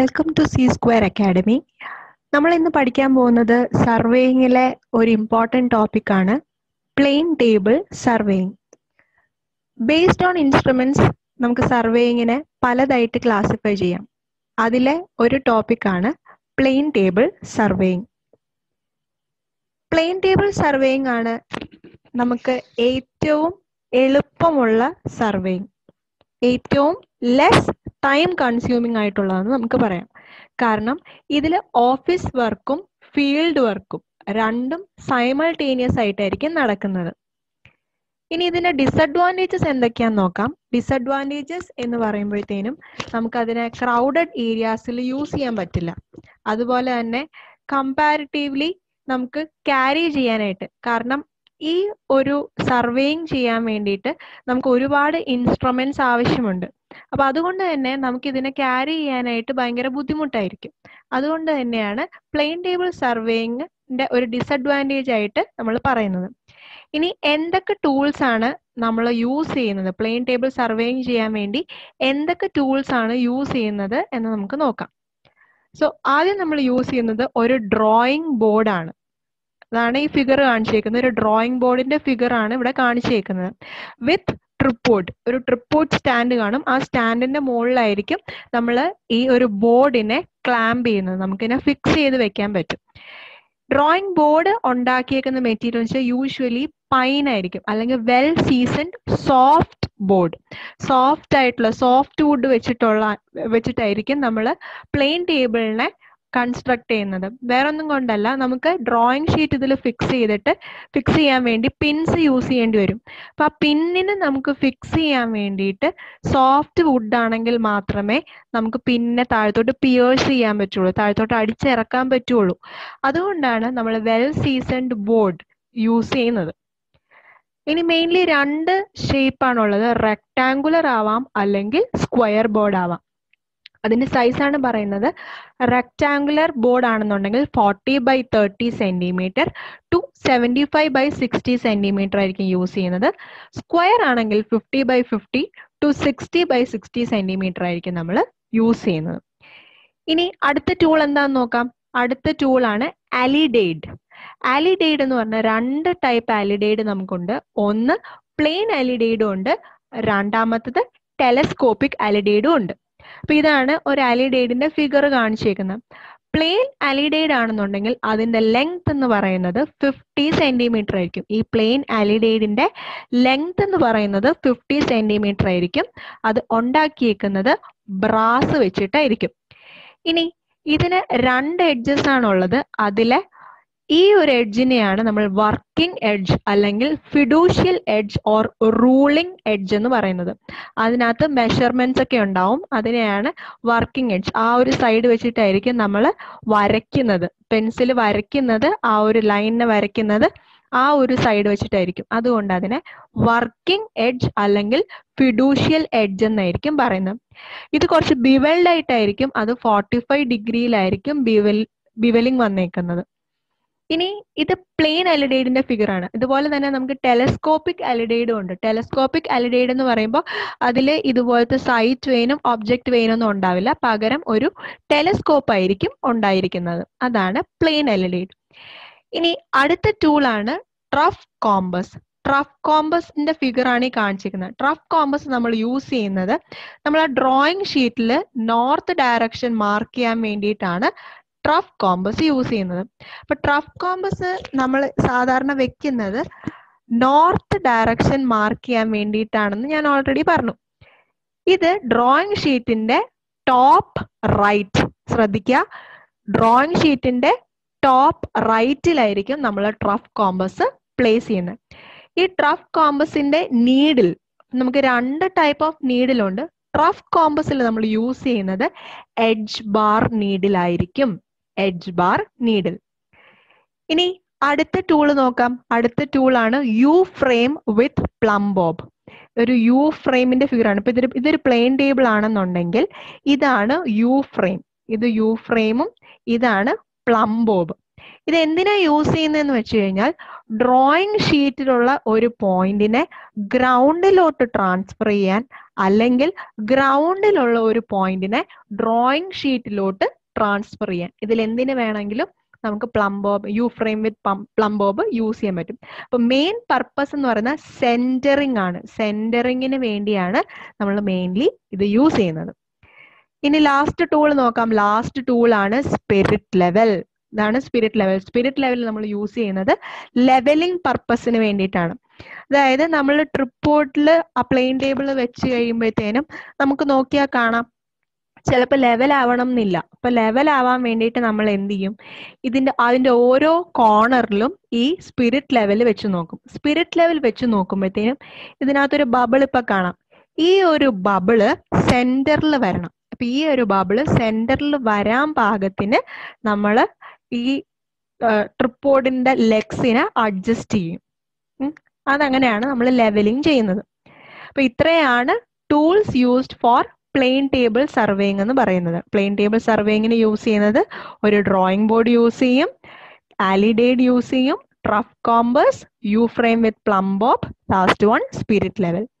welcome to C square academy നമ്മൾ ഇന്ന് പഠിക്കാൻ പോകുന്നത് സർവേയിങ്ങിലെ ഒരു ഇമ്പോർട്ടൻറ്റ് ടോപ്പിക് ആണ് plane table surveying based on instruments നമുക്ക് സർവേയിങ്ങിനെ പലതായിട്ട് ക്ലാസിഫൈ ചെയ്യാം അതിലെ ഒരു ടോപ്പിക് ആണ് plane table surveying plane table surveying ആണ് നമുക്ക് ഏറ്റവും എളുപ്പമുള്ള സർവേയിങ് ഏറ്റവും ലെസ് ടൈം കൺസ്യൂമിംഗ് ആയിട്ടുള്ളതെന്ന് നമുക്ക് പറയാം കാരണം ഇതിൽ ഓഫീസ് വർക്കും ഫീൽഡ് വർക്കും രണ്ടും സൈമൾട്ടേനിയസ് ആയിട്ടായിരിക്കും നടക്കുന്നത് ഇനി ഇതിന്റെ ഡിസഡ്വാൻറ്റേജസ് എന്തൊക്കെയാന്ന് നോക്കാം ഡിസഡ്വാൻറ്റേജസ് എന്ന് പറയുമ്പോഴത്തേനും നമുക്ക് അതിനെ ക്രൗഡഡ് ഏരിയാസിൽ യൂസ് ചെയ്യാൻ പറ്റില്ല അതുപോലെ തന്നെ കമ്പാരിറ്റീവ്ലി നമുക്ക് ക്യാരി ചെയ്യാനായിട്ട് കാരണം ഈ ഒരു സർവേയിങ് ചെയ്യാൻ വേണ്ടിയിട്ട് നമുക്ക് ഒരുപാട് ഇൻസ്ട്രുമെന്റ്സ് ആവശ്യമുണ്ട് അപ്പൊ അതുകൊണ്ട് തന്നെ നമുക്ക് ഇതിനെ ക്യാരി ചെയ്യാനായിട്ട് ഭയങ്കര ബുദ്ധിമുട്ടായിരിക്കും അതുകൊണ്ട് തന്നെയാണ് പ്ലെയിൻ ടേബിൾ സർവേയിങ്ങിന്റെ ഒരു ഡിസഡ്വാൻറ്റേജ് ആയിട്ട് നമ്മൾ പറയുന്നത് ഇനി എന്തൊക്കെ ടൂൾസ് ആണ് നമ്മൾ യൂസ് ചെയ്യുന്നത് പ്ലെയിൻ ടേബിൾ സർവേയിങ് ചെയ്യാൻ വേണ്ടി എന്തൊക്കെ ടൂൾസ് ആണ് യൂസ് ചെയ്യുന്നത് എന്ന് നമുക്ക് നോക്കാം സോ ആദ്യം നമ്മൾ യൂസ് ചെയ്യുന്നത് ഒരു ഡ്രോയിങ് ബോർഡാണ് അതാണ് ഈ ഫിഗർ കാണിച്ചേക്കുന്നത് ഒരു ഡ്രോയിങ് ബോർഡിന്റെ ഫിഗർ ആണ് ഇവിടെ കാണിച്ചേക്കുന്നത് വിത്ത് ട്രിപ്പോർട്ട് ഒരു ട്രിപ്പോർട്ട് സ്റ്റാൻഡ് കാണും ആ സ്റ്റാൻഡിന്റെ മുകളിലായിരിക്കും നമ്മൾ ഈ ഒരു ബോർഡിനെ ക്ലാമ്പ് ചെയ്യുന്നത് നമുക്കിതിനെ ഫിക്സ് ചെയ്ത് വെക്കാൻ പറ്റും ഡ്രോയിങ് ബോർഡ് ഉണ്ടാക്കിയേക്കുന്ന മെറ്റീരിയൽ വെച്ചാൽ യൂഷ്വലി പൈൻ ആയിരിക്കും അല്ലെങ്കിൽ well seasoned soft board soft ആയിട്ടുള്ള സോഫ്റ്റ് വുഡ് വെച്ചിട്ടുള്ള വെച്ചിട്ടായിരിക്കും നമ്മൾ പ്ലെയിൻ ടേബിളിനെ കൺസ്ട്രക്ട് ചെയ്യുന്നത് വേറൊന്നും കൊണ്ടല്ല നമുക്ക് ഡ്രോയിങ് ഷീറ്റ് ഇതിൽ ഫിക്സ് ചെയ്തിട്ട് ഫിക്സ് ചെയ്യാൻ വേണ്ടി പിൻസ് യൂസ് ചെയ്യേണ്ടി വരും അപ്പൊ ആ പിന്നിന് നമുക്ക് ഫിക്സ് ചെയ്യാൻ വേണ്ടിയിട്ട് സോഫ്റ്റ് വുഡ് ആണെങ്കിൽ മാത്രമേ നമുക്ക് പിന്നെ താഴത്തോട്ട് പിയേഴ്സ് ചെയ്യാൻ പറ്റുള്ളൂ താഴത്തോട്ട് അടിച്ചിറക്കാൻ പറ്റുള്ളൂ അതുകൊണ്ടാണ് നമ്മൾ വെൽ സീസൺഡ് ബോർഡ് യൂസ് ചെയ്യുന്നത് ഇനി മെയിൻലി രണ്ട് ഷേപ്പ് ആണുള്ളത് റെക്ടാങ്കുലർ ആവാം അല്ലെങ്കിൽ സ്ക്വയർ ബോർഡ് ആവാം അതിന്റെ സൈസ് ആണ് പറയുന്നത് റെക്ടാങ്കുലർ ബോർഡ് ആണെന്നുണ്ടെങ്കിൽ forty by thirty centimetre to seventy five by sixty centimetre ആയിരിക്കും യൂസ് ചെയ്യുന്നത് സ്ക്വയർ ആണെങ്കിൽ fifty by fifty to sixty by sixty centimetre ആയിരിക്കും നമ്മൾ യൂസ് ചെയ്യുന്നത് ഇനി അടുത്ത ടൂൾ എന്താന്ന് നോക്കാം അടുത്ത ടൂൾ ആണ് അലിഡെയ്ഡ് അലിഡെയ്ഡ് എന്ന് പറഞ്ഞാൽ രണ്ട് ടൈപ്പ് അലിഡെയ്ഡ് നമുക്കുണ്ട് ഒന്ന് പ്ലെയിൻ അലിഡെയ്ഡും ഉണ്ട് രണ്ടാമത്തത് ടെലസ്കോപ്പിക് അലിഡെയ്ഡും ഉണ്ട് അപ്പൊ ഇതാണ് ഒരു അലിഡെയ്ഡിന്റെ ഫിഗർ കാണിച്ചേക്കുന്നത് പ്ലെയിൻ അലിഡെയ്ഡ് ആണെന്നുണ്ടെങ്കിൽ അതിന്റെ ലെങ്ത് എന്ന് പറയുന്നത് ഫിഫ്റ്റി സെന്റിമീറ്റർ ആയിരിക്കും ഈ പ്ലെയിൻ അലിഡെയ്ഡിന്റെ ലെങ്ത് എന്ന് പറയുന്നത് ഫിഫ്റ്റി സെന്റിമീറ്റർ ആയിരിക്കും അത് ഉണ്ടാക്കിയേക്കുന്നത് ബ്രാസ് വെച്ചിട്ടായിരിക്കും ഇനി ഇതിന് രണ്ട് എഡ്ജസ് ആണുള്ളത് അതിലെ ഈ ഒരു എഡ്ജിനെയാണ് നമ്മൾ വർക്കിംഗ് എഡ്ജ് അല്ലെങ്കിൽ fiducial edge or ruling edge എന്ന് പറയുന്നത് അതിനകത്ത് മെഷർമെന്റ്സ് ഒക്കെ ഉണ്ടാവും അതിനെയാണ് വർക്കിംഗ് എഡ്ജ് ആ ഒരു സൈഡ് വെച്ചിട്ടായിരിക്കും നമ്മൾ വരയ്ക്കുന്നത് പെൻസിൽ വരയ്ക്കുന്നത് ആ ഒരു ലൈനിനെ വരയ്ക്കുന്നത് ആ ഒരു സൈഡ് വെച്ചിട്ടായിരിക്കും അതുകൊണ്ട് അതിനെ വർക്കിംഗ് എഡ്ജ് അല്ലെങ്കിൽ ഫിഡൂഷ്യൽ എഡ്ജ് എന്നായിരിക്കും പറയുന്നത് ഇത് കുറച്ച് ബിവൽഡ് ആയിട്ടായിരിക്കും അത് ഫോർട്ടി ഫൈവ് ഡിഗ്രിയിലായിരിക്കും ബിവൽ ബിവലിംഗ് വന്നേക്കുന്നത് ഇനി ഇത് പ്ലെയിൻ അലിഡൈഡിന്റെ ഫിഗർ ആണ് ഇതുപോലെ തന്നെ നമുക്ക് ടെലസ്കോപ്പിക് അലിഡൈഡും ഉണ്ട് ടെലസ്കോപ്പിക് അലിഡൈഡ് എന്ന് പറയുമ്പോൾ അതിൽ ഇതുപോലത്തെ സൈറ്റ് വെയിനും ഒബ്ജക്ട് വെയിനും ഒന്നും ഉണ്ടാവില്ല പകരം ഒരു ടെലസ്കോപ്പ് ആയിരിക്കും ഉണ്ടായിരിക്കുന്നത് അതാണ് പ്ലെയിൻ അലിഡൈഡ് ഇനി അടുത്ത ടൂൾ ആണ് ട്രഫ് കോമ്പസ് ട്രഫ് കോമ്പസിന്റെ ഫിഗർ ആണ് ഈ കാണിച്ചിരിക്കുന്നത് ട്രഫ് കോമ്പസ് നമ്മൾ യൂസ് ചെയ്യുന്നത് നമ്മൾ ആ ഡ്രോയിങ് ഷീറ്റിൽ നോർത്ത് ഡയറക്ഷൻ മാർക്ക് ചെയ്യാൻ വേണ്ടിയിട്ടാണ് ട്രഫ് കോമ്പസ് യൂസ് ചെയ്യുന്നത് അപ്പൊ ട്രഫ് കോമ്പസ് നമ്മൾ സാധാരണ വെക്കുന്നത് നോർത്ത് ഡയറക്ഷൻ മാർക്ക് ചെയ്യാൻ വേണ്ടിയിട്ടാണെന്ന് ഞാൻ ഓൾറെഡി പറഞ്ഞു ഇത് ഡ്രോയിങ് ഷീറ്റിന്റെ ടോപ്പ് റൈറ്റ് ശ്രദ്ധിക്കുക ഡ്രോയിങ് ഷീറ്റിന്റെ ടോപ്പ് റൈറ്റിലായിരിക്കും നമ്മൾ ട്രഫ് കോമ്പസ് പ്ലേസ് ചെയ്യുന്നത് ഈ ട്രഫ് കോമ്പസിന്റെ നീഡിൽ നമുക്ക് രണ്ട് ടൈപ്പ് ഓഫ് നീഡിലുണ്ട് ട്രഫ് കോമ്പസിൽ നമ്മൾ യൂസ് ചെയ്യുന്നത് എഡ്ജ് ബാർ നീഡിലായിരിക്കും എഡ്ജ് ബാർ നീഡിൽ ഇനി അടുത്ത ടൂൾ നോക്കാം അടുത്ത ടൂൾ ആണ് U frame with plumb bob ഒരു യു ഫ്രെയിമിന്റെ ഫിഗർ ആണ് ഇപ്പൊ ഇതൊരു ഇതൊരു പ്ലെയിൻ ടേബിൾ ആണെന്നുണ്ടെങ്കിൽ ഇതാണ് യു ഫ്രെയിം ഇത് യു ഫ്രെയിമും ഇതാണ് പ്ലം ബോബ് ഇത് എന്തിനാ യൂസ് ചെയ്യുന്നതെന്ന് വെച്ച് കഴിഞ്ഞാൽ ഡ്രോയിങ് ഷീറ്റിലുള്ള ഒരു പോയിന്റിനെ ഗ്രൗണ്ടിലോട്ട് ട്രാൻസ്ഫർ ചെയ്യാൻ അല്ലെങ്കിൽ ഗ്രൗണ്ടിലുള്ള ഒരു പോയിന്റിനെ ഡ്രോയിങ് ഷീറ്റിലോട്ട് ട്രാൻസ്ഫർ ചെയ്യാൻ ഇതിൽ എന്തിനു വേണമെങ്കിലും നമുക്ക് plumb bob U frame with plumb bob use ചെയ്യാൻ പറ്റും അപ്പൊ മെയിൻ പർപ്പസ് എന്ന് പറയുന്നത് സെന്ററിങ് ആണ് സെന്ററിങ്ങിന് വേണ്ടിയാണ് നമ്മൾ മെയിൻലി ഇത് യൂസ് ചെയ്യുന്നത് ഇനി ലാസ്റ്റ് ടൂൾ നോക്കാം ലാസ്റ്റ് ടൂൾ ആണ് സ്പിരിറ്റ് ലെവൽ ഇതാണ് സ്പിരിറ്റ് ലെവൽ സ്പിരിറ്റ് ലെവൽ നമ്മൾ യൂസ് ചെയ്യുന്നത് ലെവലിംഗ് പർപ്പസിന് വേണ്ടിയിട്ടാണ് അതായത് നമ്മൾ ട്രിപ്പോർട്ടിൽ ആ പ്ലെയിൻ ടേബിൾ വെച്ച് കഴിയുമ്പോഴത്തേനും നമുക്ക് നോക്കിയാൽ കാണാം ചിലപ്പോൾ ലെവൽ ആവണം എന്നില്ല അപ്പൊ ലെവൽ ആവാൻ വേണ്ടിയിട്ട് നമ്മൾ എന്ത് ചെയ്യും ഇതിന്റെ അതിന്റെ ഓരോ കോർണറിലും ഈ സ്പിരിറ്റ് ലെവൽ വെച്ച് നോക്കും സ്പിരിറ്റ് ലെവൽ വെച്ച് നോക്കുമ്പോഴത്തേനും ഇതിനകത്തൊരു ബബിൾ ഇപ്പൊ കാണാം ഈ ഒരു ബബിള് സെന്ററിൽ വരണം അപ്പൊ ഈ ഒരു ബബിള് സെന്ററിൽ വരാൻ പാകത്തിന് നമ്മൾ ഈ ട്രിപ്പോർഡിന്റെ ലെഗ്സിനെ അഡ്ജസ്റ്റ് ചെയ്യും അതങ്ങനെയാണ് നമ്മൾ ലെവലിംഗ് ചെയ്യുന്നത് അപ്പൊ ഇത്രയാണ് tools used for plane table surveying എന്ന് പറയുന്നത് പ്ലെയിൻ ടേബിൾ സർവേയിങ്ങിന് യൂസ് ചെയ്യുന്നത് ഒരു ഡ്രോയിങ് ബോർഡ് യൂസ് ചെയ്യും ആലിഡേഡ് യൂസ് ചെയ്യും trough compass U frame with plumb bob last one spirit level